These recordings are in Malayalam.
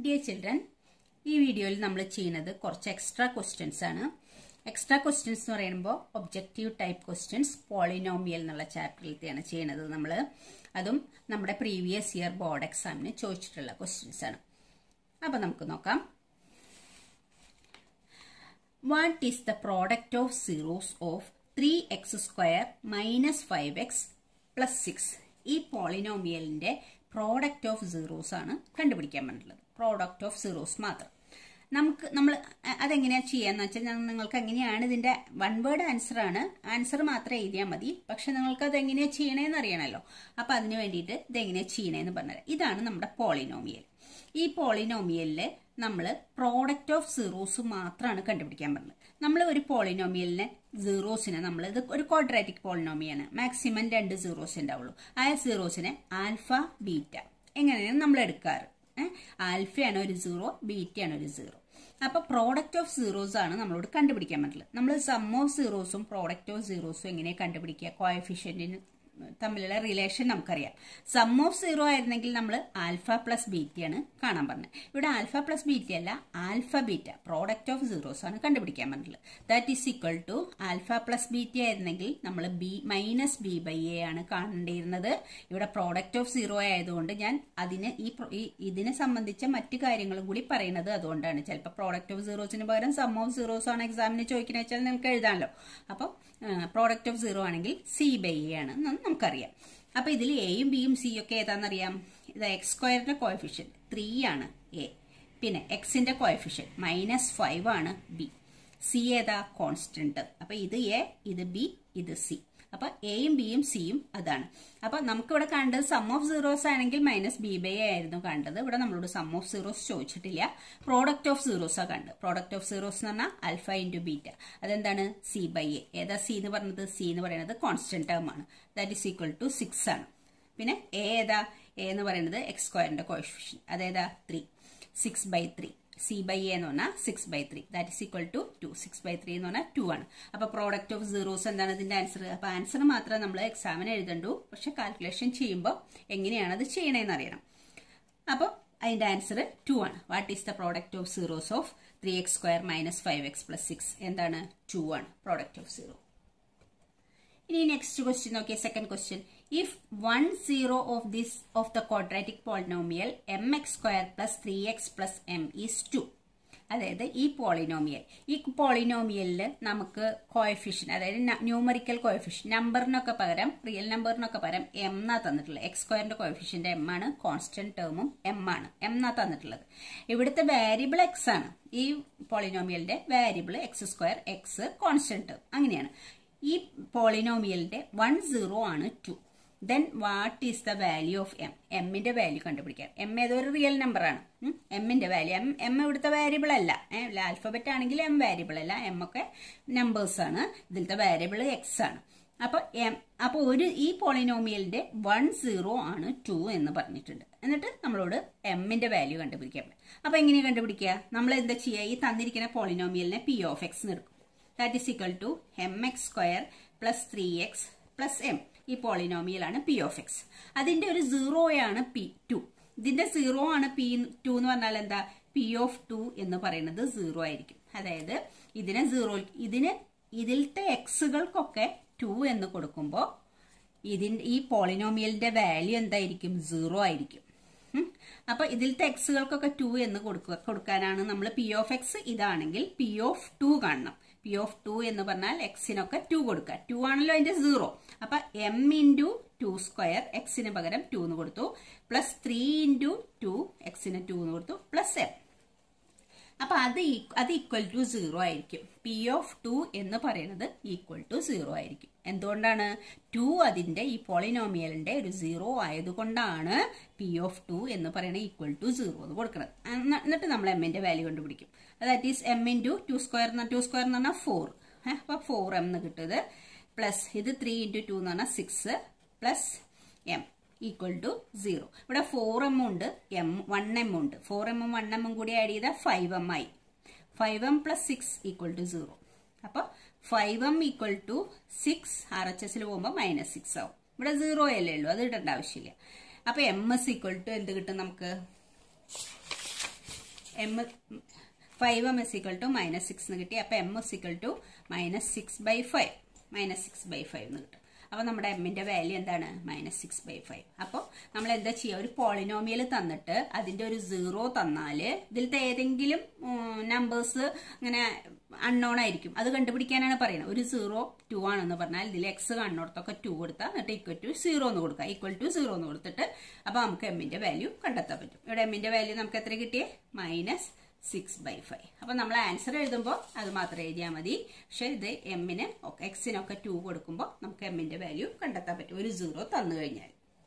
ഡിയർ ചിൽഡ്രൻ ഈ വീഡിയോയിൽ നമ്മൾ ചെയ്യുന്നത് കുറച്ച് എക്സ്ട്രാ ക്വസ്റ്റ്യൻസ് ആണ് എക്സ്ട്രാ ക്വസ്റ്റ്യൻസ് എന്ന് പറയുമ്പോൾ ഒബ്ജക്റ്റീവ് ടൈപ്പ് ക്വസ്റ്റ്യൻസ് പോളിനോമിയൽ എന്നുള്ള ചാപ്റ്ററിലത്തെയാണ് ചെയ്യുന്നത് നമ്മൾ അതും നമ്മുടെ പ്രീവിയസ് ഇയർ ബോർഡ് എക്സാമിന് ചോദിച്ചിട്ടുള്ള ക്വസ്റ്റ്യൻസ് ആണ് അപ്പം നമുക്ക് നോക്കാം what is the product of zeros of three x square minus five x plus six ഈ പോളിനോമിയലിന്റെ പ്രോഡക്റ്റ് ഓഫ് സീറോസ് ആണ് കണ്ടുപിടിക്കാൻ പറ്റുള്ളത് പ്രോഡക്റ്റ് ഓഫ് സീറോസ് മാത്രം നമുക്ക് നമ്മൾ അതെങ്ങനെയാണ് ചെയ്യാന്ന് വെച്ചാൽ ഞാൻ നിങ്ങൾക്ക് എങ്ങനെയാണ് ഇതിന്റെ വൺ വേർഡ് ആൻസർ ആണ് ആൻസർ മാത്രം എഴുതിയാൽ മതി പക്ഷെ നിങ്ങൾക്ക് അത് എങ്ങനെയാണ് ചെയ്യണേന്ന് അറിയണമല്ലോ അപ്പൊ അതിന് വേണ്ടിയിട്ട് ഇത് എങ്ങനെയാണ് ചെയ്യണേന്ന് പറഞ്ഞത് ഇതാണ് നമ്മുടെ പോളിനോമിയൽ ഈ പോളിനോമിയലില് നമ്മൾ പ്രോഡക്റ്റ് ഓഫ് സീറോസ് മാത്രമാണ് കണ്ടുപിടിക്കാൻ പറഞ്ഞത് നമ്മൾ ഒരു പോളിനോമിയലിനെ സീറോസിനെ നമ്മൾ ഇത് ഒരു ക്വാഡ്രാറ്റിക് പോളിനോമിയാണ് മാക്സിമം രണ്ട് സീറോസ് ഉണ്ടാവുള്ളൂ ആ സീറോസിനെ ആൽഫ ബീറ്റ എങ്ങനെയാണ് നമ്മൾ എടുക്കാറ് ആൽഫയാണ് ഒരു സീറോ ബീറ്റയാണ് ഒരു സീറോ അപ്പൊ പ്രോഡക്റ്റ് ഓഫ് സീറോസ് ആണ് നമ്മളോട് കണ്ടുപിടിക്കാൻ പറ്റുള്ളത് നമ്മൾ സം ഓഫ് സീറോസും പ്രോഡക്റ്റ് ഓഫ് സീറോസും എങ്ങനെ കണ്ടുപിടിക്കുക കോയഫിഷ്യന്റിന് തമ്മിലുള്ള റിലേഷൻ നമുക്കറിയാം സം ഓഫ് സീറോ ആയിരുന്നെങ്കിൽ നമ്മൾ ആൽഫ പ്ലസ് ബീറ്റയാണ് കാണാൻ പറഞ്ഞത് ഇവിടെ ആൽഫ പ്ലസ് ബീറ്റ അല്ല alpha beta product of zeros ആണ് കണ്ടുപിടിക്കാൻ പറ്റുള്ളത് that is equal to alpha plus beta ആയിരുന്നെങ്കിൽ നമ്മൾ b minus b by a ആണ് കാണേണ്ടിയിരുന്നത് ഇവിടെ പ്രോഡക്റ്റ് ഓഫ് സീറോ ആയതുകൊണ്ട് ഞാൻ അതിന് ഈ ഇതിനെ സംബന്ധിച്ച മറ്റു കാര്യങ്ങളും കൂടി പറയുന്നത് അതുകൊണ്ടാണ് ചിലപ്പോൾ പ്രോഡക്റ്റ് ഓഫ് സീറോസിന് പകരം സം ഓഫ് സീറോസ് ആണ് എക്സാമിന് ചോദിക്കുന്നത് വെച്ചാൽ നമുക്ക് എഴുതാമല്ലോ അപ്പം പ്രോഡക്റ്റ് ഓഫ് സീറോ ആണെങ്കിൽ സി ബൈ എ ആണ് നമുക്കറിയാം അപ്പൊ ഇതിൽ എയും ബിയും സിയും ഒക്കെ ഏതാണെന്നറിയാം ഇത് എക്സ് സ്ക്വയറിന്റെ കോയഫിഷ്യൻ ത്രീ ആണ് എ പിന്നെ എക്സിന്റെ കോയഫിഷ്യൻ മൈനസ് ഫൈവ് ആണ് ബി സി ഏതാ കോൺസ്റ്റന്റ് അപ്പൊ ഇത് എ ഇത് ബി ഇത് സി അപ്പൊ എയും ബിയും സിയും അതാണ് അപ്പൊ നമുക്കിവിടെ കണ്ടത് സം ഓഫ് സീറോസ് ആണെങ്കിൽ മൈനസ് ബി ബൈ എ ആയിരുന്നു കണ്ടത് ഇവിടെ നമ്മളോട് സം ഓഫ് സീറോസ് ചോദിച്ചിട്ടില്ല പ്രോഡക്റ്റ് ഓഫ് സീറോസ് ആ കണ്ടത് പ്രോഡക്റ്റ് ഓഫ് സീറോസ് എന്ന് പറഞ്ഞാൽ അൽഫ ഇൻറ്റു ബീറ്റ അതെന്താണ് സി ബൈ എ ഏതാ സി എന്ന് പറയുന്നത് സി എന്ന് പറയുന്നത് കോൺസ്റ്റന്റ് ടേം ആണ് that is equal to six ആണ് പിന്നെ എ ഏതാ എ എന്ന് പറയുന്നത് എക്സ് സ്ക്വയറിന്റെ കോഫിഷ്യൻ അതേതാ three six by three c by a എന്ന് പറഞ്ഞാൽ six by three that is equal to two six by three എന്ന് പറഞ്ഞാൽ ടു ആണ് അപ്പൊ പ്രോഡക്റ്റ് ഓഫ് സീറോസ് എന്താണ് ഇതിന്റെ ആൻസർ അപ്പൊ ആൻസർ മാത്രമേ നമ്മൾ എക്സാമിന് എഴുതണ്ടൂ പക്ഷെ കാൽക്കുലേഷൻ ചെയ്യുമ്പോൾ എങ്ങനെയാണ് അത് ചെയ്യണേന്ന് അറിയണം അപ്പോൾ അതിന്റെ ആൻസർ ടു ആണ് what is the product of zeros of three x square minus five x plus six എന്താണ് ടു ആണ് പ്രോഡക്റ്റ് ഓഫ് സീറോ ഇനി നെക്സ്റ്റ് ക്വസ്റ്റ്യൻ നോക്കിയ second question if one zero of this of the quadratic polynomial m x square plus three x plus m is two അതായത് ഈ പോളിനോമിയൽ ഈ പോളിനോമിയലിൽ നമുക്ക് കോയഫിഷ്യൻ അതായത് ന്യൂമറിക്കൽ കോയഫിഷ്യൻ നമ്പറിനൊക്കെ പകരം റിയൽ നമ്പറിനൊക്കെ പകരം എം എന്നാ തന്നിട്ടുള്ളത് എക്സ് സ്ക്വയറിന്റെ കോയഫിഷ്യന്റെ എം ആണ് കോൺസ്റ്റന്റ് ടേമും എം ആണ് എം എന്നാ തന്നിട്ടുള്ളത് ഇവിടുത്തെ വാരിയബിൾ എക്സ് ആണ് ഈ പോളിനോമിയലിന്റെ variable x square x constant term അങ്ങനെയാണ് ഈ പോളിനോമിയലിന്റെ വൺ സീറോ ആണ് two then what is the value of m എമ്മിന്റെ വാല്യൂ കണ്ടുപിടിക്കാൻ എം ഏതൊരു റിയൽ നമ്പർ ആണ് എമ്മിന്റെ വാല്യൂ എം എം ഇവിടുത്തെ വാരിയബിൾ അല്ല ആൽഫബറ്റ് ആണെങ്കിൽ എം വാരിയബിൾ അല്ല എം ഒക്കെ നമ്പേഴ്സ് ആണ് ഇതിലത്തെ വാരിയബിൾ എക്സ് ആണ് അപ്പൊ എം അപ്പൊ ഒരു ഈ പോളിനോമിയലിന്റെ വൺ സീറോ ആണ് ടു എന്ന് പറഞ്ഞിട്ടുണ്ട് എന്നിട്ട് നമ്മളോട് എമ്മിന്റെ വാല്യൂ കണ്ടുപിടിക്കാൻ അപ്പൊ എങ്ങനെ കണ്ടുപിടിക്കുക നമ്മൾ എന്താ ചെയ്യുക ഈ തന്നിരിക്കുന്ന പോളിനോമിയലിനെ പി ഓഫ് എക്സ് എടുക്കും that is equal to m x square plus three x plus m ഈ പോളിനോമിയലാണ് പി ഓഫ് എക്സ് അതിന്റെ ഒരു സീറോയാണ് പി ടു ഇതിന്റെ സീറോ ആണ് പി ടു എന്ന് പറഞ്ഞാൽ എന്താ പി ഓഫ് ടു എന്ന് പറയുന്നത് സീറോ ആയിരിക്കും അതായത് ഇതിനെ സീറോ ഇതിന് ഇതിലത്തെ എക്സുകൾക്കൊക്കെ ടു എന്ന് കൊടുക്കുമ്പോൾ ഇതിന്റെ ഈ പോളിനോമിയലിന്റെ വാല്യൂ എന്തായിരിക്കും സീറോ ആയിരിക്കും അപ്പൊ ഇതിലത്തെ എക്സുകൾക്കൊക്കെ ടു എന്ന് കൊടുക്കുക കൊടുക്കാനാണ് നമ്മൾ പി ഓഫ് എക്സ് ഇതാണെങ്കിൽ പി ഓഫ് ടു കാണണം പി ഓഫ് ടു എന്ന് പറഞ്ഞാൽ എക്സിനൊക്കെ ടു കൊടുക്കുക ടു ആണല്ലോ അതിന്റെ സീറോ അപ്പൊ എം ഇൻറ്റു ടു സ്ക്വയർ എക്സിന് പകരം ടു എന്ന് കൊടുത്തു പ്ലസ് ത്രീ ഇൻറ്റു ടു എക്സിന് ടു എന്ന് കൊടുത്തു പ്ലസ് എം അപ്പൊ അത് അത് ഈക്വൽ ടു സീറോ ആയിരിക്കും പി ഓഫ് ടു എന്ന് പറയുന്നത് ഈക്വൽ ടു സീറോ ആയിരിക്കും എന്തുകൊണ്ടാണ് ടു അതിന്റെ ഈ പോളിനോമിയലിന്റെ ഒരു സീറോ ആയതുകൊണ്ടാണ് പി ഓഫ് ടു എന്ന് പറയുന്നത് ഈക്വൽ ടു സീറോ എന്ന് കൊടുക്കുന്നത് എന്നിട്ട് നമ്മൾ എമ്മിന്റെ വാല്യൂ കണ്ടുപിടിക്കും that is m into two square two square എന്ന് പറഞ്ഞാൽ ഫോർ അപ്പൊ ഫോർ എം എന്ന് കിട്ടുന്നത് പ്ലസ് ഇത് ത്രീ ഇൻറ്റു ടു എന്ന് പറഞ്ഞാൽ six plus m equal to zero ഇവിടെ ഫോർ എം ഉണ്ട് എം വൺ എം ഉണ്ട് ഫോർ എമ്മും വൺ എമ്മും കൂടി ആഡ് ചെയ്താൽ ഫൈവ് എം ആയി five m plus six equal to zero അപ്പൊ five m equal to six R H എസിൽ പോകുമ്പോൾ മൈനസ് സിക്സ് ആവും ഇവിടെ സീറോ അല്ലേ ഉള്ളൂ അത് ഇടേണ്ട ആവശ്യമില്ല അപ്പൊ എം എസ് ഈക്വൽ ടു എന്ത് കിട്ടും നമുക്ക് m five m is equal to minus six എന്ന് കിട്ടി അപ്പോൾ m is equal to minus six by five minus six by five എന്ന് കിട്ടും അപ്പോൾ നമ്മുടെ എമ്മിൻ്റെ വാല്യൂ എന്താണ് മൈനസ് സിക്സ് ബൈ ഫൈവ് അപ്പോൾ നമ്മൾ എന്താ ചെയ്യുക ഒരു പോളിനോമിയൽ തന്നിട്ട് അതിൻ്റെ ഒരു സീറോ തന്നാൽ ഇതിലത്തെ ഏതെങ്കിലും നമ്പേഴ്സ് ഇങ്ങനെ അൺനോൺ ആയിരിക്കും അത് കണ്ടുപിടിക്കാനാണ് പറയുന്നത് ഒരു സീറോ ടു ആണെന്ന് പറഞ്ഞാൽ ഇതിൽ എക്സ് കാണുന്നിടത്തൊക്കെ ടു കൊടുത്താൽ എന്നിട്ട് ഈക്വൽ ടു സീറോ എന്ന് കൊടുക്കുക ഈക്വൽ ടു സീറോ എന്ന് കൊടുത്തിട്ട് അപ്പോൾ നമുക്ക് എമ്മിൻ്റെ വാല്യൂ കണ്ടെത്താൻ പറ്റും ഇവിടെ എമ്മിൻ്റെ വാല്യൂ നമുക്ക് എത്ര കിട്ടിയേ മൈനസ് സിക്സ് ബൈ ഫൈവ് അപ്പം നമ്മൾ ആൻസർ എഴുതുമ്പോൾ അത് മാത്രം എഴുതിയാൽ മതി പക്ഷേ ഇത് എമ്മിന് ഒക്കെ എക്സിനൊക്കെ ടു കൊടുക്കുമ്പോൾ നമുക്ക് എമ്മിൻ്റെ വാല്യൂ കണ്ടെത്താൻ പറ്റും ഒരു സീറോ തന്നു കഴിഞ്ഞാൽ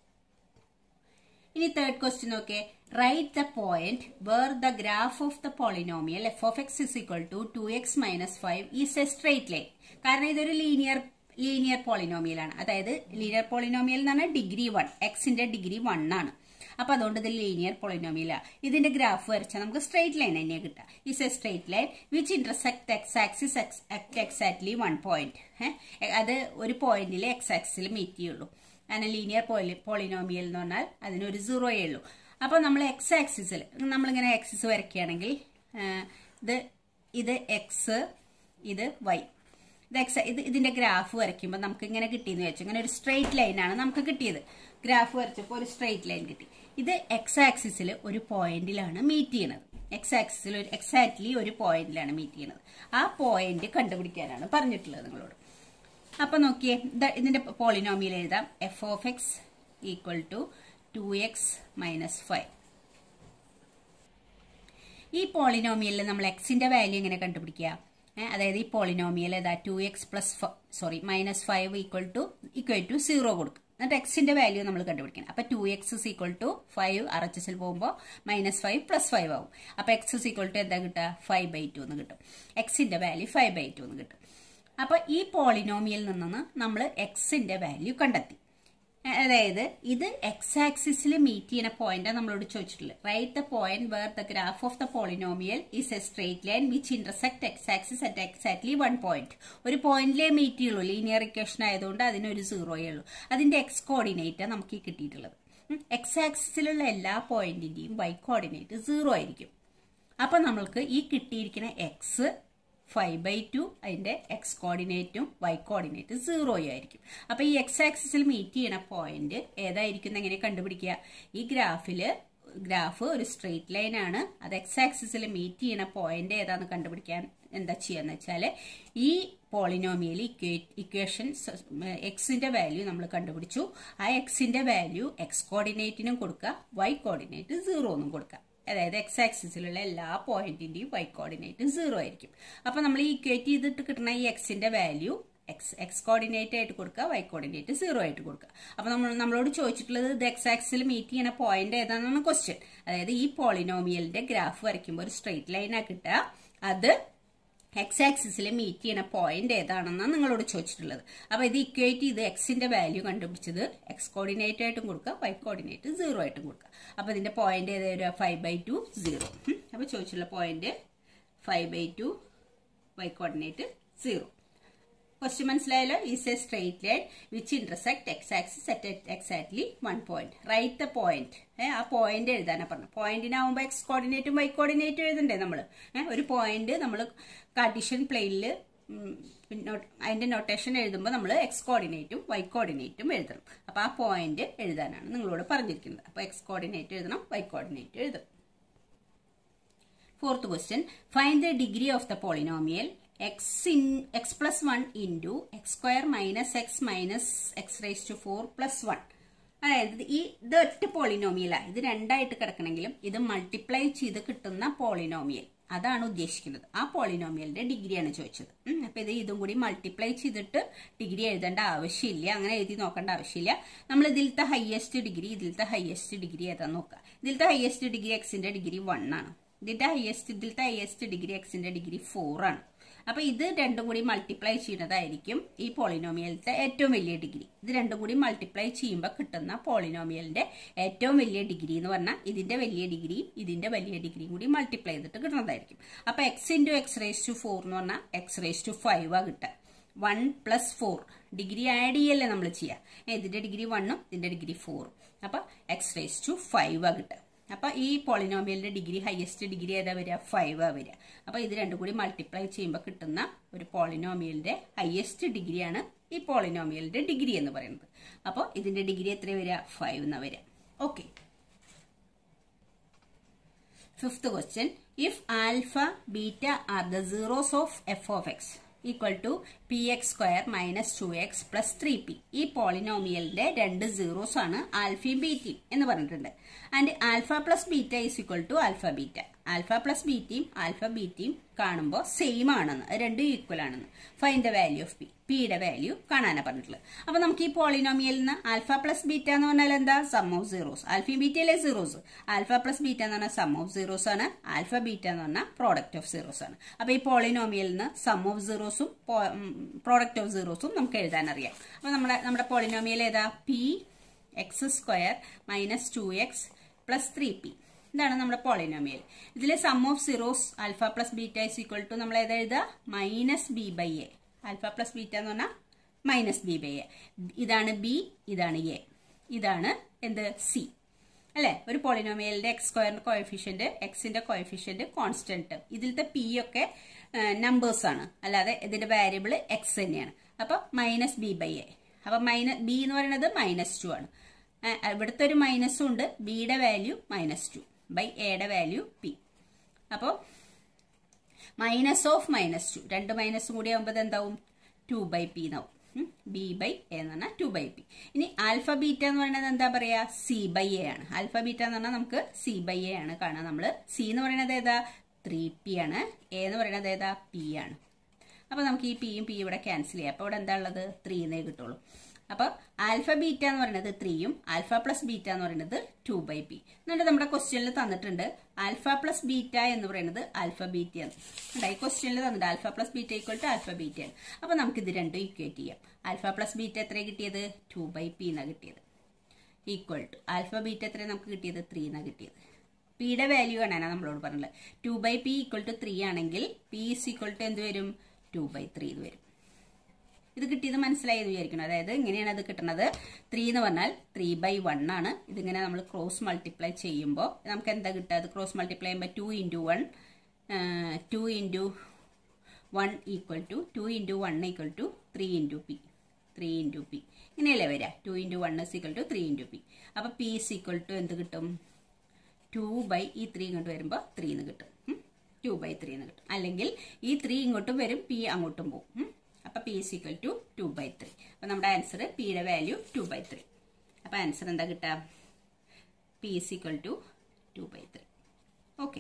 ഇനി തേർഡ് ക്വസ്റ്റ്യൻ നോക്കേ write the point where the graph of the polynomial f of x is equal to two x minus five is a straight line കാരണം ഇതൊരു ലീനിയർ ലീനിയർ പോളിനോമിയൽ ആണ് അതായത് ലീനിയർ പോളിനോമിയൽ എന്ന് പറഞ്ഞാൽ ഡിഗ്രി വൺ എക്സിന്റെ ഡിഗ്രി വൺ ആണ് അപ്പൊ അതുകൊണ്ട് ഇത് ലീനിയർ പോളിനോമിയലാണ് ഇതിന്റെ ഗ്രാഫ് വരച്ചാൽ നമുക്ക് സ്ട്രേറ്റ് ലൈൻ തന്നെയാണ് കിട്ടുക is a straight line which intersect x axis exactly one point അത് ഒരു പോയിന്റിൽ എക്സ് ആക്സിൽ മീറ്റ് ചെയ്യുള്ളൂ അങ്ങനെ ലീനിയർ പോളി പോളിനോമിയൽ എന്ന് പറഞ്ഞാൽ അതിനൊരു സീറോയേ ഉള്ളൂ അപ്പോൾ നമ്മൾ എക്സ് ആക്സിസിൽ നമ്മളിങ്ങനെ ആക്സിസ് വരയ്ക്കുകയാണെങ്കിൽ ഇത് ഇത് എക്സ് ഇത് വൈ ഇത് എക്സ് ഇത് ഇതിന്റെ ഗ്രാഫ് വരയ്ക്കുമ്പോൾ നമുക്ക് ഇങ്ങനെ കിട്ടിയെന്ന് വെച്ചു ഇങ്ങനെ ഒരു സ്ട്രെയിറ്റ് ലൈനാണ് നമുക്ക് കിട്ടിയത് ഗ്രാഫ് വരച്ചപ്പോൾ ഒരു സ്ട്രെയിറ്റ് ലൈൻ കിട്ടി ഇത് എക്സ് ആക്സിസിൽ ഒരു പോയിന്റിലാണ് മീറ്റ് ചെയ്യണത് എക്സ് ആക്സിസിൽ ഒരു എക്സാക്ട്ലി ഒരു പോയിന്റിലാണ് മീറ്റ് ചെയ്യണത് ആ പോയിന്റ് കണ്ടുപിടിക്കാനാണ് പറഞ്ഞിട്ടുള്ളത് നിങ്ങളോട് അപ്പൊ നോക്കിയേ ഇതിന്റെ പോളിനോമിയൽ എഴുതാം f of x equal to two x minus five ഈ പോളിനോമിയലിൽ നമ്മൾ എക്സിന്റെ വാല്യൂ എങ്ങനെ കണ്ടുപിടിക്കുക അതായത് ഈ പോളിനോമിയൽ ഏതാ two x plus sorry minus five equal to equal to zero കൊടുക്കും എന്നിട്ട് എക്സിന്റെ വാല്യൂ നമ്മൾ കണ്ടുപിടിക്കണം അപ്പൊ two x is equal to five R H എസിൽ പോകുമ്പോൾ മൈനസ് ഫൈവ് പ്ലസ് ഫൈവ് ആവും അപ്പൊ എക്സ് ഇസ് ഈക്വൽ ടു എന്താ കിട്ടുക ഫൈവ് ബൈ ടു എന്ന് കിട്ടും എക്സിന്റെ വാല്യൂ ഫൈവ് ബൈ ടു എന്ന് കിട്ടും അപ്പൊ ഈ പോളിനോമിയൽ നിന്ന് നമ്മൾ എക്സിന്റെ വാല്യൂ കണ്ടെത്തി അതായത് ഇത് എക്സ് ആക്സിസിൽ മീറ്റ് ചെയ്യുന്ന പോയിന്റ് നമ്മളോട് ചോദിച്ചിട്ടുള്ളത് write the point where the graph of the polynomial is a straight line which intersect x axis at exactly one point ഒരു പോയിന്റിലേ മീറ്റ് ചെയ്യുള്ളൂ ലീനിയർ ഇക്വേഷൻ ആയതുകൊണ്ട് അതിനൊരു സീറോയേ ഉള്ളൂ അതിന്റെ എക്സ് കോർഡിനേറ്റ് നമുക്ക് ഈ കിട്ടിയിട്ടുള്ളത് എക്സ് ആക്സിസിലുള്ള എല്ലാ പോയിന്റിന്റെയും വൈ കോർഡിനേറ്റ് സീറോ ആയിരിക്കും അപ്പൊ നമ്മൾക്ക് ഈ കിട്ടിയിരിക്കുന്ന എക്സ് ഫൈവ് ബൈ ടു അതിന്റെ എക്സ് കോർഡിനേറ്റും വൈ കോർഡിനേറ്റ് സീറോയും ആയിരിക്കും അപ്പൊ ഈ എക്സ് ആക്സിസിൽ മീറ്റ് ചെയ്യണ പോയിന്റ് ഏതായിരിക്കും എങ്ങനെ കണ്ടുപിടിക്കുക ഈ ഗ്രാഫില് ഗ്രാഫ് ഒരു സ്ട്രെയിറ്റ് ലൈൻ ആണ് അത് എക്സ് ആക്സിസിൽ മീറ്റ് ചെയ്യണ പോയിന്റ് ഏതാന്ന് കണ്ടുപിടിക്കാൻ എന്താ ചെയ്യാന്ന് വെച്ചാല് ഈ പോളിനോമിയൽ ഇക്വേഷൻ എക്സിന്റെ വാല്യൂ നമ്മൾ കണ്ടുപിടിച്ചു ആ എക്സിന്റെ വാല്യൂ എക്സ് കോർഡിനേറ്റിനും കൊടുക്കുക വൈ കോർഡിനേറ്റ് സീറോ എന്നും കൊടുക്കുക അതായത് എക്സ് ആക്സിസിലുള്ള എല്ലാ പോയിന്റിന്റെയും വൈ കോർഡിനേറ്റ് സീറോ ആയിരിക്കും അപ്പൊ നമ്മൾ ഈ ഇക്വേറ്റ് ചെയ്തിട്ട് കിട്ടുന്ന ഈ എക്സിന്റെ വാല്യൂ എക്സ് എക്സ് കോർഡിനേറ്റ് ആയിട്ട് കൊടുക്കുക വൈ കോർഡിനേറ്റ് സീറോ ആയിട്ട് കൊടുക്കുക അപ്പൊ നമ്മൾ നമ്മളോട് ചോദിച്ചിട്ടുള്ളത് ഇത് എക്സ് ആക്സിൽ മീറ്റ് ചെയ്യുന്ന പോയിന്റ് ഏതാണെന്നാണ് ക്വസ്റ്റ്യൻ അതായത് ഈ പോളിനോമിയലിന്റെ ഗ്രാഫ് വരയ്ക്കുമ്പോൾ ഒരു സ്ട്രെയിറ്റ് ലൈനാ കിട്ടുക അത് എക്സ് ആക്സിസിൽ മീറ്റ് ചെയ്യുന്ന പോയിന്റ് ഏതാണെന്നാണ് നിങ്ങളോട് ചോദിച്ചിട്ടുള്ളത് അപ്പൊ ഇത് ഇക്വേറ്റ് ചെയ്ത് എക്സിന്റെ വാല്യൂ കണ്ടുപിടിച്ചത് എക്സ് കോർഡിനേറ്റ് ആയിട്ടും കൊടുക്കുക വൈ കോർഡിനേറ്റ് സീറോ ആയിട്ടും കൊടുക്കുക അപ്പൊ ഇതിന്റെ പോയിന്റ് ഏതാ ഫൈവ് ബൈ ടു സീറോ അപ്പൊ ചോദിച്ചുള്ള point five by two y coordinate zero question മനസ്സിലായല്ലോ is a straight line which intersect x axis at exactly one point right the point ആ പോയിന്റ് എഴുതാനാ പറഞ്ഞു പോയിന്റിനാവുമ്പോൾ എക്സ് കോർഡിനേറ്റും വൈ കോർഡിനേറ്റും എഴുതണ്ടേ നമ്മൾ ഒരു പോയിന്റ് നമ്മൾ കാർട്ടീഷ്യൻ പ്ലെയിനിൽ അതിന്റെ നൊട്ടേഷൻ എഴുതുമ്പോൾ നമ്മൾ എക്സ് കോർഡിനേറ്റും വൈ കോർഡിനേറ്റും എഴുതണം അപ്പൊ ആ പോയിന്റ് എഴുതാനാണ് നിങ്ങളോട് പറഞ്ഞിരിക്കുന്നത് അപ്പൊ എക്സ് കോർഡിനേറ്റ് എഴുതണം വൈ കോർഡിനേറ്റ് എഴുതണം fourth question find the degree of the polynomial x in x plus one into x square minus x minus x raise to four plus one അതായത് ഈ ഇത് ഒറ്റ പോളിനോമിയലാണ് ഇത് രണ്ടായിട്ട് കിടക്കണമെങ്കിലും ഇത് മൾട്ടിപ്ലൈ ചെയ്ത് കിട്ടുന്ന പോളിനോമിയൽ അതാണ് ഉദ്ദേശിക്കുന്നത് ആ പോളിനോമിയലിന്റെ ഡിഗ്രിയാണ് ചോദിച്ചത് അപ്പൊ ഇത് ഇതും കൂടി മൾട്ടിപ്ലൈ ചെയ്തിട്ട് ഡിഗ്രി എഴുതേണ്ട ആവശ്യമില്ല അങ്ങനെ എഴുതി നോക്കേണ്ട ആവശ്യമില്ല നമ്മൾ ഇതിലത്തെ ഹയസ്റ്റ് ഡിഗ്രി ഇതിലത്തെ ഹയസ്റ്റ് ഡിഗ്രി ഏതാ നോക്കുക ഇതിലത്തെ ഹയസ്റ്റ് ഡിഗ്രി എക്സിന്റെ ഡിഗ്രി വൺ ആണ് ഇതിന്റെ ഹയസ്റ്റ് ഇതിലത്തെ ഹയസ്റ്റ് ഡിഗ്രി എക്സിന്റെ ഡിഗ്രി ഫോർ ആണ് അപ്പൊ ഇത് രണ്ടും കൂടി മൾട്ടിപ്ലൈ ചെയ്യുന്നതായിരിക്കും ഈ പോളിനോമിയലിന്റെ ഏറ്റവും വലിയ ഡിഗ്രി ഇത് രണ്ടും കൂടി മൾട്ടിപ്ലൈ ചെയ്യുമ്പോൾ കിട്ടുന്ന പോളിനോമിയലിന്റെ ഏറ്റവും വലിയ ഡിഗ്രി എന്ന് പറഞ്ഞാൽ ഇതിന്റെ വലിയ ഡിഗ്രിയും ഇതിന്റെ വലിയ ഡിഗ്രിയും കൂടി മൾട്ടിപ്ലൈ ചെയ്തിട്ട് കിട്ടുന്നതായിരിക്കും അപ്പൊ x into x raise to four എന്ന് പറഞ്ഞാൽ എക്സ് റേസ് ടു ഫൈവ് ആ കിട്ടുക one plus four degree add ചെയ്യല്ലേ നമ്മൾ ചെയ്യുക ഇതിന്റെ ഡിഗ്രി വണ്ണും ഇതിന്റെ ഡിഗ്രി ഫോറും അപ്പൊ എക്സ് റേസ് ടു ഫൈവ് ആ കിട്ടുക അപ്പോൾ ഈ പോളിനോമിയലിന്റെ ഡിഗ്രി ഹയസ്റ്റ് ഡിഗ്രി ഏതാ വരിക ഫൈവ് ആ വരിക അപ്പോൾ ഇത് രണ്ടും കൂടി മൾട്ടിപ്ലൈ ചെയ്യുമ്പോൾ കിട്ടുന്ന ഒരു പോളിനോമിയലിന്റെ ഹയസ്റ്റ് ഡിഗ്രിയാണ് ഈ പോളിനോമിയലിന്റെ ഡിഗ്രി എന്ന് പറയുന്നത് അപ്പോൾ ഇതിന്റെ ഡിഗ്രി എത്ര വരിക ഫൈവ് എന്നാ വരിക okay fifth question if alpha beta are the zeros of f of x equal to p x square minus two x plus three p ഈ പോളിനോമിയലിന്റെ രണ്ട് സീറോസ് ആണ് ആൽഫയും ബീറ്റയും എന്ന് പറഞ്ഞിട്ടുണ്ട് and alpha plus beta is equal to alpha beta alpha plus ബീറ്റയും ആൽഫ ബീറ്റയും കാണുമ്പോൾ സെയിം ആണെന്ന് അത് രണ്ടും ഈക്വൽ ആണെന്ന് find the value of p പിയുടെ വാല്യൂ കാണാനാണ് പറഞ്ഞിട്ടുള്ളത് അപ്പൊ നമുക്ക് ഈ പോളിനോമിയലിൽ നിന്ന് ആൽഫ പ്ലസ് ബീറ്റ എന്ന് പറഞ്ഞാൽ എന്താ സം ഓഫ് സീറോസ് ആൽഫയും ബീറ്റയിലെ സീറോസ് ആൽഫ പ്ലസ് ബീറ്റ എന്ന് പറഞ്ഞാൽ സം ഓഫ് സീറോസ് ആണ് ആൽഫ ബീറ്റ എന്ന് പറഞ്ഞാൽ പ്രോഡക്റ്റ് ഓഫ് സീറോസ് ആണ് അപ്പൊ ഈ പോളിനോമിയലിൽ നിന്ന് സം ഓഫ് സീറോസും പ്രോഡക്റ്റ് ഓഫ് സീറോസും നമുക്ക് എഴുതാൻ അറിയാം അപ്പൊ നമ്മുടെ നമ്മുടെ പോളിനോമിയൽ ഏതാ p x square minus two x plus three p ഇതാണ് നമ്മുടെ പോളിനോമിയൽ ഇതിൽ sum of zeros alpha plus beta is equal to നമ്മൾ ഏതാ എഴുതുക minus b by a alpha plus beta എന്ന് പറഞ്ഞാൽ മൈനസ് ബി ബൈ എ ഇതാണ് ബി ഇതാണ് എ ഇതാണ് എന്ത് സി അല്ലെ ഒരു പോളിനോമിയലിന്റെ എക്സ് സ്ക്വയറിന്റെ കോയഫിഷ്യന്റ് എക്സിന്റെ കോയഫിഷ്യന്റ് കോൺസ്റ്റന്റ് ഇതിലത്തെ പി ഒക്കെ നമ്പേഴ്സ് ആണ് അല്ലാതെ ഇതിന്റെ വാരിയബിൾ എക്സ് തന്നെയാണ് അപ്പൊ മൈനസ് ബി ബൈ എ അപ്പൊ മൈനസ് ബി എന്ന് പറയുന്നത് മൈനസ് ടു ആണ് ഇവിടുത്തെ ഒരു മൈനസും ഉണ്ട് ബിയുടെ വാല്യൂ മൈനസ് ടു ബൈ എയുടെ വാല്യൂ പി അപ്പോൾ മൈനസ് ഓഫ് മൈനസ് ടു രണ്ട് മൈനസും കൂടി ആകുമ്പോൾ എന്താവും ടു ബൈ പി എന്നാവും ബി ബൈ എ എന്ന് പറഞ്ഞാൽ ടു ബൈ പി ഇനി ആൽഫ ബീറ്റ എന്ന് പറയുന്നത് എന്താ പറയാ സി ബൈ എ ആണ് ആൽഫ ബീറ്റ എന്ന് പറഞ്ഞാൽ നമുക്ക് സി ബൈ എ ആണ് കാണാൻ നമ്മൾ സി എന്ന് പറയുന്നത് ഏതാ ത്രീ പി ആണ് എ എന്ന് പറയുന്നത് ഏതാ പി ആണ് അപ്പൊ നമുക്ക് ഈ പിയും പി ഇവിടെ ക്യാൻസൽ ചെയ്യാം അപ്പൊ ഇവിടെ എന്താ ഉള്ളത് ത്രീ എന്നേ കിട്ടുള്ളൂ അപ്പൊ ആൽഫ ബീറ്റ എന്ന് പറയുന്നത് ത്രീയും ആൽഫ പ്ലസ് ബീറ്റ എന്ന് പറയുന്നത് ടു ബൈ പി എന്നിട്ട് നമ്മുടെ ക്വസ്റ്റ്യനിൽ തന്നിട്ടുണ്ട് ആൽഫ പ്ലസ് ബീറ്റ എന്ന് പറയുന്നത് ആൽഫ ബീറ്റ ആണ് ഈ ക്വസ്റ്റ്യനിൽ തന്നിട്ടുണ്ട് alpha plus beta equal to alpha beta ആണ് അപ്പൊ നമുക്ക് ഇത് രണ്ടും ഇക്വേറ്റ് ചെയ്യാം ആൽഫ പ്ലസ് ബീറ്റ എത്ര കിട്ടിയത് ടു ബൈ പി എന്നാണ് കിട്ടിയത് ഈക്വൽ ടു ആൽഫ ബീറ്റ എത്ര നമുക്ക് കിട്ടിയത് ത്രീ എന്നാണ് കിട്ടിയത് പിയുടെ വാല്യൂ കാണാനാണ് നമ്മളോട് പറഞ്ഞത് two by p equal to three ആണെങ്കിൽ പി ഇസ് ഈക്വൽ ടു എന്ത് വരും ടു ബൈ ത്രീ ഇത് വരും ഇത് കിട്ടിയത് മനസ്സിലായി എന്ന് വിചാരിക്കണം അതായത് ഇങ്ങനെയാണ് അത് കിട്ടുന്നത് ത്രീ എന്ന് പറഞ്ഞാൽ ത്രീ ബൈ വൺ ആണ് ഇതിങ്ങനെ നമ്മൾ ക്രോസ് മൾട്ടിപ്ലൈ ചെയ്യുമ്പോൾ നമുക്ക് എന്താ കിട്ടുക അത് ക്രോസ് മൾട്ടിപ്ലൈ ചെയ്യുമ്പോൾ two into one two into one equal to two into one equal to three into p three into p ഇങ്ങനെയല്ലേ വരിക two into one is equal to three into p അപ്പോൾ പി ഇസ് ഈക്വൽ ടു എന്ത് കിട്ടും ടു ബൈ ഈ ത്രീ ഇങ്ങോട്ട് വരുമ്പോൾ ത്രീ എന്ന് കിട്ടും ടു ബൈ ത്രീ എന്ന് കിട്ടും അല്ലെങ്കിൽ ഈ ത്രീ ഇങ്ങോട്ടും വരും പി അങ്ങോട്ടും പോകും അപ്പൊ p is equal to two by three അപ്പൊ നമ്മുടെ ആൻസർ പിയുടെ വാല്യൂ ടു ബൈ ത്രീ അപ്പൊ ആൻസർ എന്താ കിട്ടുക p is equal to two by three okay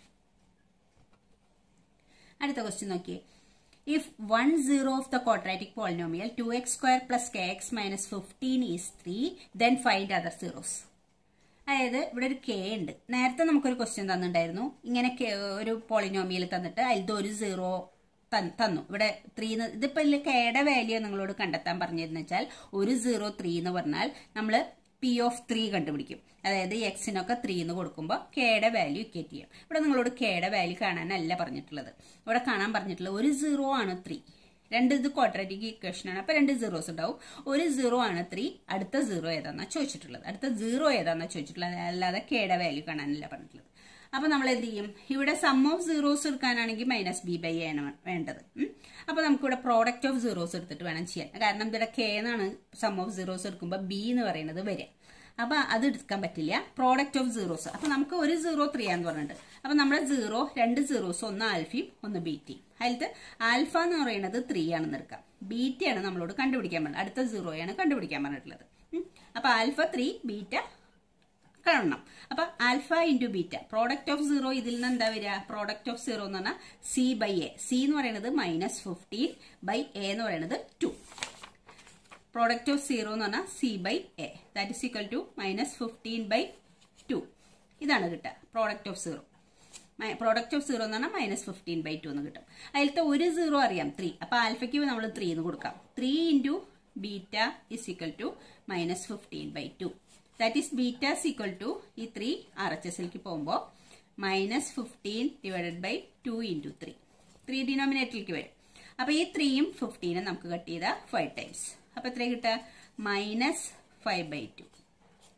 അടുത്ത ക്വസ്റ്റ്യൻ നോക്കിയേ if one zero of the quadratic polynomial two x square plus k x minus fifteen is three then find other zeros അതായത് ഇവിടെ ഒരു കെ ഉണ്ട് നേരത്തെ നമുക്കൊരു ക്വസ്റ്റ്യൻ തന്നിട്ടുണ്ടായിരുന്നു ഇങ്ങനെ ഒരു പോളിനോമിയൽ തന്നിട്ട് അതിലത്തെ ഒരു സീറോ തന്നു ഇവിടെ ത്രീ ഇതിപ്പോ ഇതിൽ കെയുടെ വാല്യൂ നിങ്ങളോട് കണ്ടെത്താൻ പറഞ്ഞതെന്ന് വെച്ചാൽ ഒരു സീറോ ത്രീ എന്ന് പറഞ്ഞാൽ നമ്മൾ പി ഓഫ് ത്രീ കണ്ടുപിടിക്കും അതായത് എക്സിനൊക്കെ ത്രീ എന്ന് കൊടുക്കുമ്പോൾ കെയുടെ വാല്യൂ ഇക്വേറ്റ് ചെയ്യും ഇവിടെ നിങ്ങളോട് കെയുടെ വാല്യൂ കാണാനല്ല പറഞ്ഞിട്ടുള്ളത് ഇവിടെ കാണാൻ പറഞ്ഞിട്ടുള്ളത് ഒരു സീറോ ആണ് ത്രീ രണ്ട് ഇത് ക്വാഡ്രാറ്റിക് ഇക്വേഷൻ ആണ് അപ്പൊ രണ്ട് സീറോസ് ഉണ്ടാവും ഒരു സീറോ ആണ് ത്രീ അടുത്ത സീറോ ഏതാന്നാ ചോദിച്ചിട്ടുള്ളത് അടുത്ത സീറോ ഏതാന്നാ ചോദിച്ചിട്ടുള്ളത് അല്ലാതെ കെയുടെ വാല്യൂ കാണാനല്ല പറഞ്ഞിട്ടുള്ളത് അപ്പൊ നമ്മൾ എന്ത് ചെയ്യും ഇവിടെ സം ഓഫ് സീറോസ് എടുക്കാനാണെങ്കിൽ മൈനസ് ബി ബൈ ആണ് വേണ്ടത് അപ്പൊ നമുക്ക് ഇവിടെ പ്രോഡക്റ്റ് ഓഫ് സീറോസ് എടുത്തിട്ട് വേണം ചെയ്യാൻ കാരണം ഇവിടെ കെ എന്നാണ് സം ഓഫ് സീറോസ് എടുക്കുമ്പോൾ ബി എന്ന് പറയുന്നത് വരിക അപ്പൊ അത് എടുക്കാൻ പറ്റില്ല പ്രോഡക്റ്റ് ഓഫ് സീറോസ് അപ്പൊ നമുക്ക് ഒരു സീറോ ത്രീ ആന്ന് പറഞ്ഞിട്ട് അപ്പൊ നമ്മുടെ സീറോ രണ്ട് സീറോസ് ഒന്ന് ആൽഫയും ഒന്ന് ബീറ്റയും അതിലത്ത് ആൽഫ എന്ന് പറയുന്നത് ത്രീ ആണെന്ന് എടുക്കാം ബീറ്റയാണ് നമ്മളോട് കണ്ടുപിടിക്കാൻ പറഞ്ഞത് അടുത്ത സീറോയാണ് കണ്ടുപിടിക്കാൻ പറഞ്ഞിട്ടുള്ളത് അപ്പൊ ആൽഫ ത്രീ ബീറ്റ കാണണം അപ്പൊ alpha into beta product of zero ഇതിൽ നിന്ന് എന്താ വരിക പ്രോഡക്റ്റ് ഓഫ് സീറോ എന്ന് പറഞ്ഞാൽ സി ബൈ എ സി എന്ന് പറയുന്നത് മൈനസ് ഫിഫ്റ്റീൻ ബൈ എ എന്ന് പറയുന്നത് ടു പ്രോഡക്റ്റ് ഓഫ് സീറോ എന്ന് പറഞ്ഞാൽ c by a that is equal to minus fifteen by two ഇതാണ് കിട്ടുക product of zero product of zero എന്ന് പറഞ്ഞാൽ മൈനസ് ഫിഫ്റ്റീൻ ബൈ ടു എന്ന് കിട്ടും അതിലത്തെ ഒരു സീറോ അറിയാം ത്രീ അപ്പൊ ആൽഫയ്ക്ക് നമ്മൾ ത്രീ എന്ന് കൊടുക്കാം three into beta is equal to minus fifteen by two that is beta is equal to ഈ ത്രീ ആർ എച്ച് എസിലേക്ക് പോകുമ്പോൾ minus fifteen divided by two into three three ഡിനോമിനേറ്ററിലേക്ക് വരും അപ്പൊ ഈ ത്രീയും ഫിഫ്റ്റീനും നമുക്ക് കട്ട് ചെയ്ത ഫൈവ് ടൈംസ് അപ്പൊ എത്ര കിട്ടുക മൈനസ് ഫൈവ് ബൈ ടു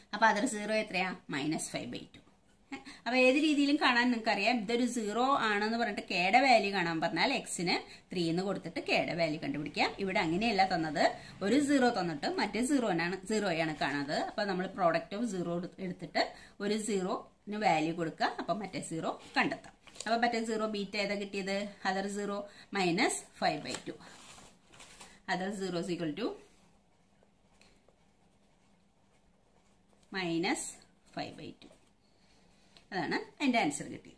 അപ്പൊ അതർ സീറോ എത്രയാ മൈനസ് ഫൈവ് ബൈ ടു അപ്പൊ ഏത് രീതിയിലും കാണാൻ നിങ്ങൾക്ക് അറിയാം ഇതൊരു സീറോ ആണെന്ന് പറഞ്ഞിട്ട് കേടെ വാല്യൂ കാണാൻ പറഞ്ഞാൽ എക്സിന് ത്രീ എന്ന് കൊടുത്തിട്ട് കേടെ വാല്യൂ കണ്ടുപിടിക്കാം ഇവിടെ അങ്ങനെയല്ല തന്നത് ഒരു സീറോ തന്നിട്ട് മറ്റേ സീറോനാണ് സീറോയാണ് കാണുന്നത് അപ്പൊ നമ്മൾ പ്രോഡക്റ്റ് ഓഫ് സീറോ എടുത്തിട്ട് ഒരു സീറോന് വാല്യൂ കൊടുക്കുക അപ്പൊ മറ്റേ സീറോ കണ്ടെത്താം അപ്പൊ മറ്റേ സീറോ ബീറ്റ ഏതാ കിട്ടിയത് other zero minus five by two other zero equal to minus five by two അതാണ് എൻ്റെ ആൻസർ കിട്ടിയത്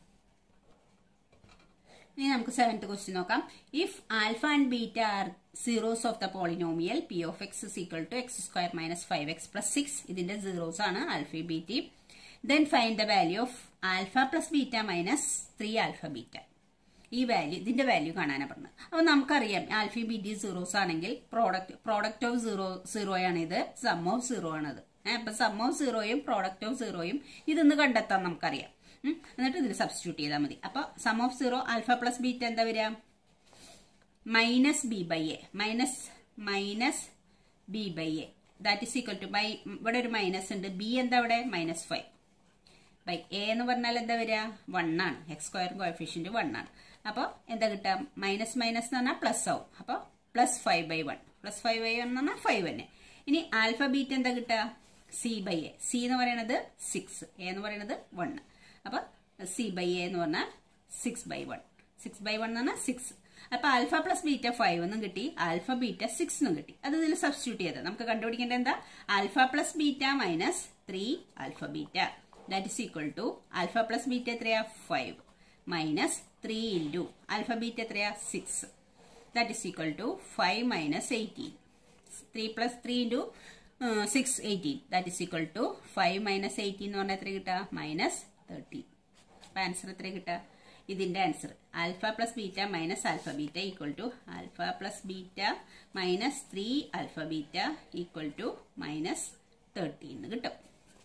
ഇനി നമുക്ക് സെവൻത്ത് ക്വസ്റ്റ്യൻ നോക്കാം if alpha and beta are zeros of the polynomial p of x is equal to x square minus five x plus six ഇതിന്റെ സീറോസ് ആണ് alpha beta then find the value of alpha plus beta minus three alpha beta ഈ വാല്യൂ ഇതിന്റെ വാല്യൂ കാണാനാണ് പറഞ്ഞത് അപ്പൊ നമുക്കറിയാം ആൽഫ ബീറ്റി സീറോസ് ആണെങ്കിൽ പ്രോഡക്റ്റ് പ്രോഡക്റ്റ് ഓഫ് സീറോ സീറോയാണ് ഇത് സം ഓഫ് സീറോ ആണത് അപ്പൊ സം ഓഫ് സീറോയും പ്രോഡക്റ്റ് ഓഫ് സീറോയും ഇതൊന്ന് കണ്ടെത്താൻ നമുക്കറിയാം ഉം. എന്നിട്ട് ഇതിൽ സബ്സ്റ്റിറ്റ്യൂട്ട് ചെയ്താൽ മതി അപ്പൊ sum of zero alpha plus beta എന്താ വരിക minus b by a minus minus b by a that is equal to by ഇവിടെ ഒരു മൈനസ് ഉണ്ട് ബി എന്താ ഇവിടെ മൈനസ് ഫൈവ് ബൈ എ എന്ന് പറഞ്ഞാൽ എന്താ വരിക വൺ ആണ് എക്സ് സ്ക്വയർ കോഎഫിഷ്യന്റ് വൺ ആണ് അപ്പോൾ എന്താ കിട്ടുക മൈനസ് മൈനസ് എന്ന് പറഞ്ഞാൽ പ്ലസ് ആവും അപ്പോൾ plus five by one plus five by one എന്ന് പറഞ്ഞാൽ ഫൈവ് തന്നെ ഇനി ആൽഫ ബീറ്റ് എന്താ കിട്ടുക സി ബൈ എ സി എന്ന് പറയുന്നത് സിക്സ് എ എന്ന് പറയുന്നത് വൺ അപ്പൊ സി ബൈ എ എന്ന് പറഞ്ഞാൽ six by one six by one എന്ന് പറഞ്ഞാൽ സിക്സ് അപ്പൊ ആൽഫ പ്ലസ് ബീറ്റ ഫൈവ് എന്നും കിട്ടി ആൽഫ ബീറ്റ സിക്സ് എന്നും കിട്ടി അത് ഇതിൽ സബ്സ്റ്റിറ്റ്യൂട്ട് ചെയ്ത് നമുക്ക് കണ്ടുപിടിക്കേണ്ടത് എന്താ alpha plus beta minus three alpha beta that is equal to alpha plus beta എത്രയാ five minus three into alpha beta എത്രയാ six that is equal to five minus eighteen three plus three into six eighteen that is equal to five minus eighteen എന്ന് പറഞ്ഞാൽ എത്ര കിട്ടുക മൈനസ് തേർട്ടീൻ അപ്പൊ ആൻസർ എത്ര കിട്ടുക ഇതിന്റെ answer alpha plus beta minus alpha beta equal to alpha plus beta minus three alpha beta equal to minus thirteen എന്ന് കിട്ടും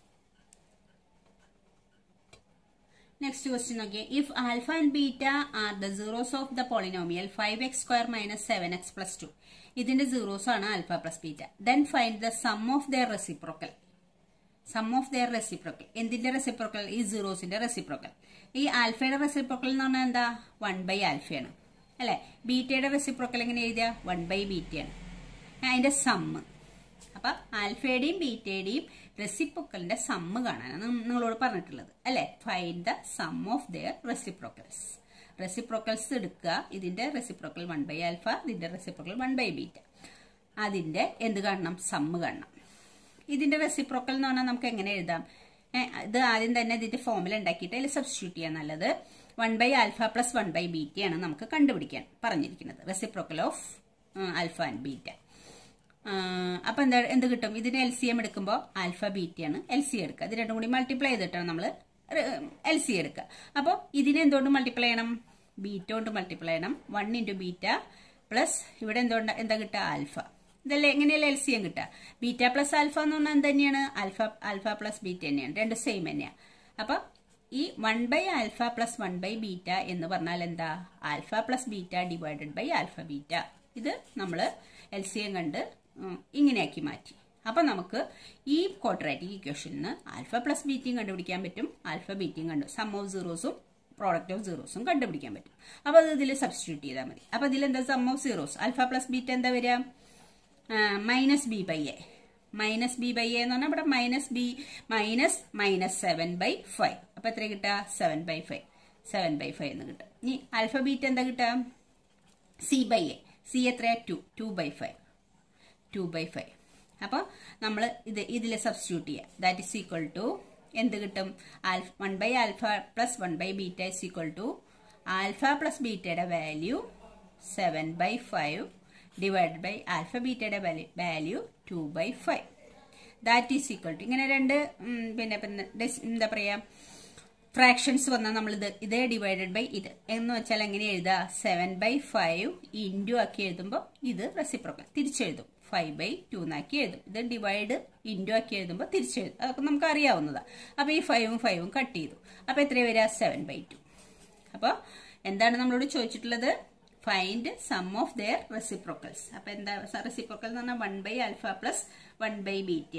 നെക്സ്റ്റ് ക്വസ്റ്റ്യൻ നോക്കിയേ if alpha and beta are the zeros of the polynomial five x square minus seven x plus two ഇതിന്റെ സീറോസ് ആണ് alpha plus beta then find the sum of their reciprocal sum of their reciprocal എന്തിന്റെ റെസിപ്രോക്കൽ ഈ സീറോസിന്റെ റെസിപ്രോക്കൽ ഈ ആൽഫയുടെ റെസിപ്രോക്കൽ എന്ന് പറഞ്ഞാൽ എന്താ വൺ ബൈ ആൽഫയാണ് അല്ലെ ബീറ്റയുടെ റെസിപ്രോക്കൽ എങ്ങനെ എഴുതിയ വൺ ബൈ ബീറ്റയാണ് അതിന്റെ സമ്മ് അപ്പൊ ആൽഫയുടെയും ബീറ്റയുടെയും റെസിപ്രോക്കലിന്റെ സമ്മ് കാണാനാണ് നിങ്ങളോട് പറഞ്ഞിട്ടുള്ളത് അല്ലെ find the sum of their reciprocals reciprocals എടുക്കുക ഇതിന്റെ റെസിപ്രോക്കൽ വൺ ബൈ ആൽഫ ഇതിന്റെ റെസിപ്രോക്കൽ വൺ ബൈ ബീറ്റ അതിന്റെ എന്ത് കാണണം സമ്മ് കാണണം ഇതിന്റെ റെസിപ്രോക്കൽ എന്ന് പറഞ്ഞാൽ നമുക്ക് എങ്ങനെ എഴുതാം ഏ, ഇത് ആദ്യം തന്നെ ഇതിന്റെ ഫോമുല ഉണ്ടാക്കിയിട്ട് അതിൽ സബ്സ്റ്റിറ്റ്യൂട്ട് ചെയ്യാൻ നല്ലത് one by alpha plus one by ബീറ്റയാണ് നമുക്ക് കണ്ടുപിടിക്കാൻ പറഞ്ഞിരിക്കുന്നത് reciprocal of alpha and beta അപ്പൊ എന്താ എന്ത് കിട്ടും ഇതിന് എൽ സി എം എടുക്കുമ്പോൾ ആൽഫ ബീറ്റയാണ് എൽ സി എടുക്കുക ഇത് രണ്ടും കൂടി മൾട്ടിപ്ലൈ ചെയ്തിട്ടാണ് നമ്മൾ എൽ സി എടുക്കുക അപ്പോൾ ഇതിനെ എന്തുകൊണ്ട് മൾട്ടിപ്ലൈ ചെയ്യണം ബീറ്റ കൊണ്ട് മൾട്ടിപ്ലൈ ചെയ്യണം വൺ ഇൻറ്റു ബീറ്റ പ്ലസ് ഇവിടെ എന്തുകൊണ്ട് എന്താ കിട്ടുക ആൽഫ ഇതല്ലേ എങ്ങനെയല്ല എൽ സി എം കിട്ടുക ബീറ്റ പ്ലസ് ആൽഫ എന്ന് പറഞ്ഞാൽ എന്ത് തന്നെയാണ് ആൽഫ ആൽഫ പ്ലസ് ബീറ്റ തന്നെയാണ് രണ്ട് സെയിം തന്നെയാണ് അപ്പൊ ഈ one by alpha plus one by beta എന്ന് പറഞ്ഞാൽ എന്താ alpha plus beta divided by alpha beta ഇത് നമ്മൾ എൽ സി എം കണ്ട് ഉം, ഇങ്ങനെയാക്കി മാറ്റി അപ്പൊ നമുക്ക് ഈ ക്വാഡ്രാറ്റിക് ഇക്വേഷനിൽ നിന്ന് ആൽഫ പ്ലസ് ബീറ്റയും കണ്ടുപിടിക്കാൻ പറ്റും ആൽഫ ബീറ്റയും കണ്ടു സം ഓഫ് സീറോസും പ്രോഡക്റ്റ് ഓഫ് സീറോസും കണ്ടുപിടിക്കാൻ പറ്റും അപ്പൊ അത് ഇതിൽ സബ്സ്റ്റിറ്റ്യൂട്ട് ചെയ്താൽ മതി അപ്പൊ ഇതിൽ എന്താ sum of zeros alpha plus beta എന്താ വരിക minus b by a minus b by a എന്ന് പറഞ്ഞാൽ ഇവിടെ minus b minus minus seven by five അപ്പൊ എത്ര കിട്ടുക seven by five seven by five എന്ന് കിട്ടും ഇനി ആൽഫ ബീറ്റ എന്താ കിട്ടുക സി ബൈ എ സി എത്രയാ two two by five two by five അപ്പോൾ നമ്മൾ ഇത് ഇതിൽ സബ്സ്റ്റിറ്റ്യൂട്ട് ചെയ്യുക ദാറ്റ് ഇസ് ഈക്വൽ ടു എന്ത് കിട്ടും alpha one by alpha plus one by beta is equal to alpha plus ബീറ്റയുടെ value seven by five divide by alpha ബീറ്റയുടെ value two by five that is equal to ഇങ്ങനെ രണ്ട് ഉം, പിന്നെ പിന്നെ ഡെസ്- എന്താ പറയാ ഫ്രാക്ഷൻസ് വന്നാൽ നമ്മൾ ഇത് ഇതേ ഡിവൈഡഡ് ബൈ ഇത് എന്ന് വെച്ചാൽ എങ്ങനെ എഴുതുക സെവൻ ബൈ ഫൈവ് ഇൻറ്റു ആക്കി എഴുതുമ്പോൾ ഇത് റെസിപ്രോക്കൽ തിരിച്ചെഴുതും ഫൈവ് ബൈ ടു എന്നാക്കി എഴുതും ഇത് ഡിവൈഡ് ഇൻറ്റു ആക്കി എഴുതുമ്പോൾ തിരിച്ചെഴുതും അതൊക്കെ നമുക്ക് അറിയാവുന്നതാണ് അപ്പോൾ ഈ ഫൈവും ഫൈവും കട്ട് ചെയ്തു അപ്പോൾ എത്ര വരിക സെവൻ ബൈ ടു അപ്പോൾ എന്താണ് നമ്മളോട് ചോദിച്ചിട്ടുള്ളത് find sum of their reciprocals അപ്പൊ എന്താ റെസിപ്രോക്കൽ എന്ന് പറഞ്ഞാൽ one by alpha plus one by ബീറ്റയാണ്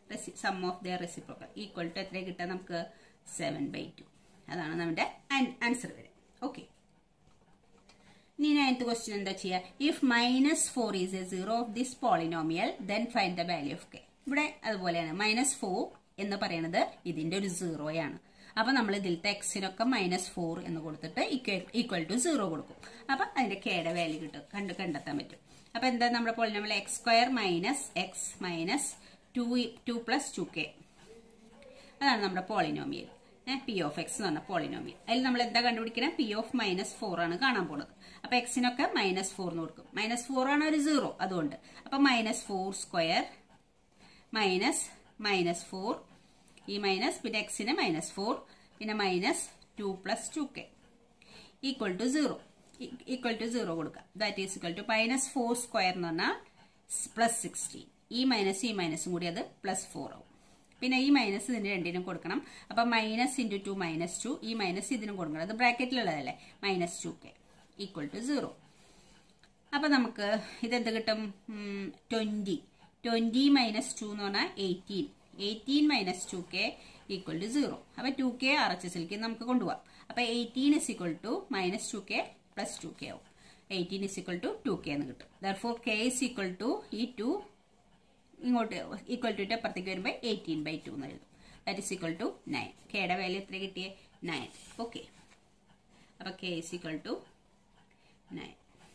sum of the reciprocal equal to എത്ര കിട്ടാൻ നമുക്ക് സെവൻ ബൈ ടു അതാണ് നമ്മുടെ ആൻസർ വരെ ഓക്കെ ഇനി നയൻത്ത് ക്വസ്റ്റ്യൻ എന്താ ചെയ്യുക if minus four is a zero of this polynomial then find the value of k ഇവിടെ അതുപോലെയാണ് മൈനസ് ഫോർ എന്ന് പറയുന്നത് ഇതിന്റെ ഒരു സീറോയാണ് അപ്പൊ നമ്മൾ ഇതിലത്തെ എക്സിനൊക്കെ മൈനസ് ഫോർ എന്ന് കൊടുത്തിട്ട് ഈക്വൽ ടു സീറോ കൊടുക്കും അപ്പൊ അതിന്റെ കെയുടെ വാല്യൂ കിട്ടും കണ്ട് കണ്ടെത്താൻ പറ്റും അപ്പൊ എന്താ നമ്മുടെ polynomial x square minus x minus two two plus two k അതാണ് നമ്മുടെ പോളിനോമിയൽ പി ഓഫ് എക്സ് എന്ന് പറഞ്ഞ പോളിനോമിയൽ അതിൽ നമ്മൾ എന്താ കണ്ടുപിടിക്കണം പി ഓഫ് മൈനസ് ഫോർ ആണ് കാണാൻ പോണത് അപ്പൊ എക്സിനൊക്കെ മൈനസ് ഫോർ എന്ന് കൊടുക്കും മൈനസ് ഫോർ ആണ് ഒരു സീറോ അതുകൊണ്ട് അപ്പൊ minus four square minus minus four ഈ മൈനസ് പിന്നെ എക്സിന് മൈനസ് ഫോർ പിന്നെ minus two plus two k equal to zero equal to zero കൊടുക്കുക that is equal to minus four square എന്ന് പറഞ്ഞാൽ പ്ലസ് സിക്സ്റ്റീൻ ഈ മൈനസ് ഈ മൈനസും കൂടി അത് പ്ലസ് ഫോർ ആവും പിന്നെ ഈ മൈനസ് ഇതിന് രണ്ടിനും കൊടുക്കണം അപ്പൊ minus into two minus two ഈ മൈനസ് ഇതിനും കൊടുക്കണം അത് ബ്രാക്കറ്റിലുള്ളതല്ലേ minus two k equal to zero അപ്പൊ നമുക്ക് ഇതെന്ത് കിട്ടും ട്വന്റി ട്വന്റി മൈനസ് ടു എന്ന് പറഞ്ഞാൽ eighteen eighteen minus two k equal to zero അപ്പൊ ടു കെ ആർ എച്ച് എസിലേക്ക് നമുക്ക് കൊണ്ടുപോകാം അപ്പൊ eighteen is equal to minus two k plus two k ആവും eighteen is equal to two k എന്ന് കിട്ടും therefore k is equal to ഈ ടു ഇങ്ങോട്ട് ഈക്വൽ ടു അപ്പുറത്തേക്ക് വരുമ്പോൾ എയ്റ്റീൻ ബൈ ടു എന്ന് എഴുതും that is equal to nine കെയുടെ വാല്യൂ എത്ര കിട്ടിയേ നയൻ ഓക്കെ അപ്പൊ K is equal to nine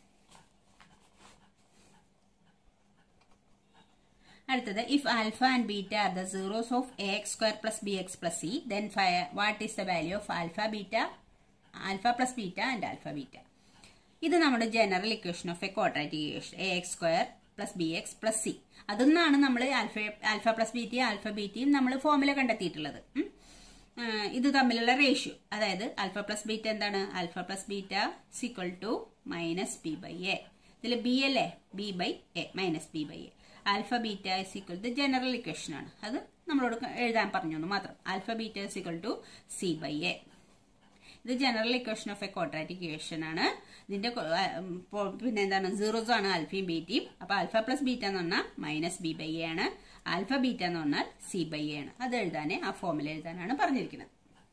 അടുത്തത് if alpha and beta are the zeros of a x square plus b x plus c then what is the value of alpha beta alpha plus beta and alpha beta ഇത് നമ്മുടെ general equation of a quadratic equation a x square plus b x plus c അതൊന്നാണ് നമ്മൾ ആൽഫ ആൽഫ പ്ലസ് ബീറ്റയും ആൽഫ ബീറ്റയും നമ്മൾ ഫോമുല കണ്ടെത്തിയിട്ടുള്ളത് ഇത് തമ്മിലുള്ള റേഷ്യോ അതായത് ആൽഫ പ്ലസ് ബീറ്റ എന്താണ് alpha plus beta is equal to minus b by a ഇതിൽ ബി അല്ലേ b by a minus b by a alpha beta is equal to general equation ആണ് അത് നമ്മളോട് എഴുതാൻ പറഞ്ഞു മാത്രം alpha beta is equal to c by a ഇത് general equation of a quadratic equation ആണ് ഇതിന്റെ പിന്നെ എന്താണ് സീറോസ് ആണ് ആൽഫയും ബീറ്റയും അപ്പൊ ആൽഫ പ്ലസ് ബീറ്റ എന്ന് പറഞ്ഞാൽ മൈനസ് ബി ബൈ എ ആണ് ആൽഫ ബീറ്റ എന്ന് പറഞ്ഞാൽ സി ബൈ എ ആണ് അത് എഴുതാനേ ആ ഫോമിൽ എഴുതാനാണ് പറഞ്ഞിരിക്കുന്നത്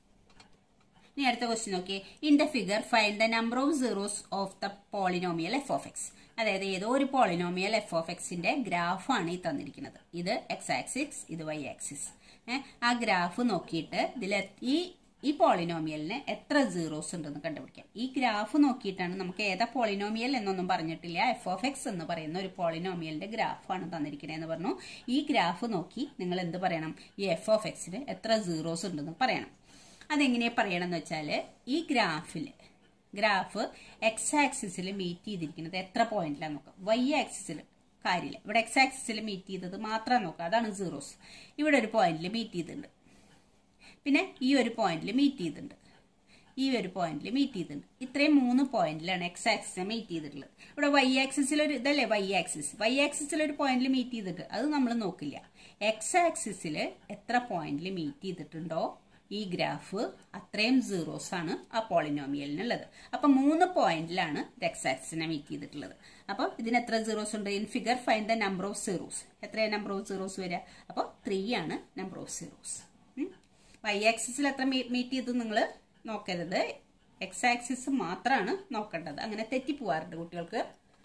ഇനി അടുത്ത ക്വസ്റ്റ്യൻ നോക്കിയേ in the figure find the number of zeros of the polynomial f of x അതായത് ഏതോ ഒരു പോളിനോമിയൽ എഫ് ഓഫ് എക്സിന്റെ ഗ്രാഫാണ് ഈ തന്നിരിക്കുന്നത് ഇത് എക്സ് ആക്സിസ് ഇത് വൈ ആക്സിസ് ആ ഗ്രാഫ് നോക്കിയിട്ട് ഇതിൽ ഈ ഈ പോളിനോമിയലിന് എത്ര സീറോസ് ഉണ്ടെന്ന് കണ്ടുപിടിക്കാം ഈ ഗ്രാഫ് നോക്കിയിട്ടാണ് നമുക്ക് ഏതാ പോളിനോമിയൽ എന്നൊന്നും പറഞ്ഞിട്ടില്ല എഫ് ഓഫ് എക്സ് എന്ന് പറയുന്ന ഒരു പോളിനോമിയലിന്റെ ഗ്രാഫാണ് തന്നിരിക്കുന്നത് പറഞ്ഞു ഈ ഗ്രാഫ് നോക്കി നിങ്ങൾ എന്ത് പറയണം ഈ എഫ് ഓഫ് എക്സിന് എത്ര സീറോസ് ഉണ്ടെന്ന് പറയണം അതെങ്ങനെയാ പറയണമെന്ന് വെച്ചാൽ ഈ ഗ്രാഫിൽ ഗ്രാഫ് എക്സ് ആക്സിസിൽ മീറ്റ് ചെയ്തിരിക്കുന്നത് എത്ര പോയിന്റിലാണ് നോക്കാം വൈ ആക്സിസിൽ കാര്യമില്ല ഇവിടെ എക്സ് ആക്സിസിൽ മീറ്റ് ചെയ്തത് മാത്രം നോക്കുക അതാണ് സീറോസ് ഇവിടെ ഒരു പോയിന്റിൽ മീറ്റ് ചെയ്തിട്ടുണ്ട് പിന്നെ ഈ ഒരു പോയിന്റിൽ മീറ്റ് ചെയ്തിട്ടുണ്ട് ഈ ഒരു പോയിന്റിൽ മീറ്റ് ചെയ്തിട്ടുണ്ട് ഇത്രയും മൂന്ന് പോയിന്റിലാണ് എക്സ് ആക്സിസ് മീറ്റ് ചെയ്തിട്ടുള്ളത് ഇവിടെ വൈ ആക്സിസിൽ ഒരു ഇതല്ലേ വൈ ആക്സിസ് വൈ ആക്സിസിൽ ഒരു പോയിന്റിൽ മീറ്റ് ചെയ്തിട്ട് അത് നമ്മൾ നോക്കില്ല എക്സ് ആക്സിസിൽ എത്ര പോയിന്റിൽ മീറ്റ് ചെയ്തിട്ടുണ്ടോ ഈ ഗ്രാഫ് അത്രയും സീറോസ് ആണ് ആ പോളിനോമിയലിനുള്ളത് അപ്പൊ മൂന്ന് പോയിന്റിലാണ് എക്സ് ആക്സിനെ മീറ്റ് ചെയ്തിട്ടുള്ളത് അപ്പൊ ഇതിന് എത്ര സീറോസ് ഉണ്ട് in figure find the number of zeros എത്രയാണ് നമ്പർ ഓഫ് സീറോസ് വരിക അപ്പോൾ ത്രീ ആണ് നമ്പർ ഓഫ് സീറോസ് വൈ ആക്സിസിൽ എത്ര മീറ്റ് ചെയ്തു നിങ്ങൾ നോക്കരുത് എക്സ് ആക്സിസ് മാത്രമാണ് നോക്കേണ്ടത് അങ്ങനെ തെറ്റിപ്പോവാറുണ്ട് കുട്ടികൾക്ക്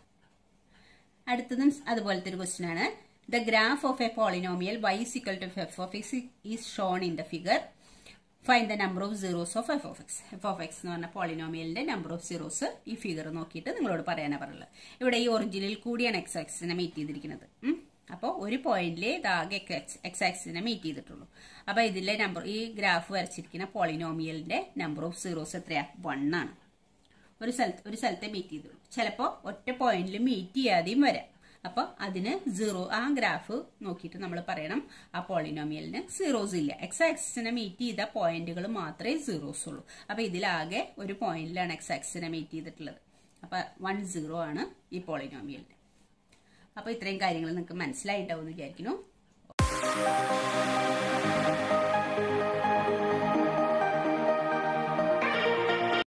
അടുത്തതും അതുപോലത്തെ ഒരു ക്വസ്റ്റ്യൻ ആണ് the graph of a polynomial y is equal to f of x is shown in the figure find the number of zeros of f of x f of x എന്ന് പറഞ്ഞ പോളിനോമിയലിന്റെ നമ്പർ ഓഫ് സീറോസ് ഈ ഫിഗർ നോക്കിയിട്ട് നിങ്ങളോട് പറയാനാണ് പറയുള്ളത് ഇവിടെ ഈ ഒറിജിനിൽ കൂടിയാണ് എക്സ് ആക്സിനെ മീറ്റ് ചെയ്തിരിക്കുന്നത് അപ്പോൾ ഒരു പോയിന്റിലെ ഇതാകെ എക്സ് ആക്സിനെ മീറ്റ് ചെയ്തിട്ടുള്ളൂ അപ്പൊ ഇതിലെ നമ്പർ ഈ ഗ്രാഫ് വരച്ചിരിക്കുന്ന പോളിനോമിയലിന്റെ നമ്പർ ഓഫ് സീറോസ് എത്രയാ വൺ ആണ് ഒരു സ്ഥലത്ത് ഒരു സ്ഥലത്തെ മീറ്റ് ചെയ്തുള്ളൂ ചിലപ്പോൾ ഒറ്റ പോയിന്റിൽ മീറ്റ് ചെയ്യാതെയും വരാം അപ്പൊ അതിന് സീറോ ആ ഗ്രാഫ് നോക്കിയിട്ട് നമ്മൾ പറയണം ആ പോളിനോമിയലിന് സീറോസ് ഇല്ല എക്സ് ആക്സിസിനെ മീറ്റ് ചെയ്ത പോയിന്റുകൾ മാത്രമേ സീറോസ് ഉള്ളൂ അപ്പൊ ഇതിലാകെ ഒരു പോയിന്റിലാണ് എക്സ് ആക്സിസിനെ മീറ്റ് ചെയ്തിട്ടുള്ളത് അപ്പൊ വൺ സീറോ ആണ് ഈ പോളിനോമിയലിന് അപ്പൊ ഇത്രയും കാര്യങ്ങൾ നിങ്ങൾക്ക് മനസ്സിലായിട്ടാവും എന്ന് വിചാരിക്കുന്നു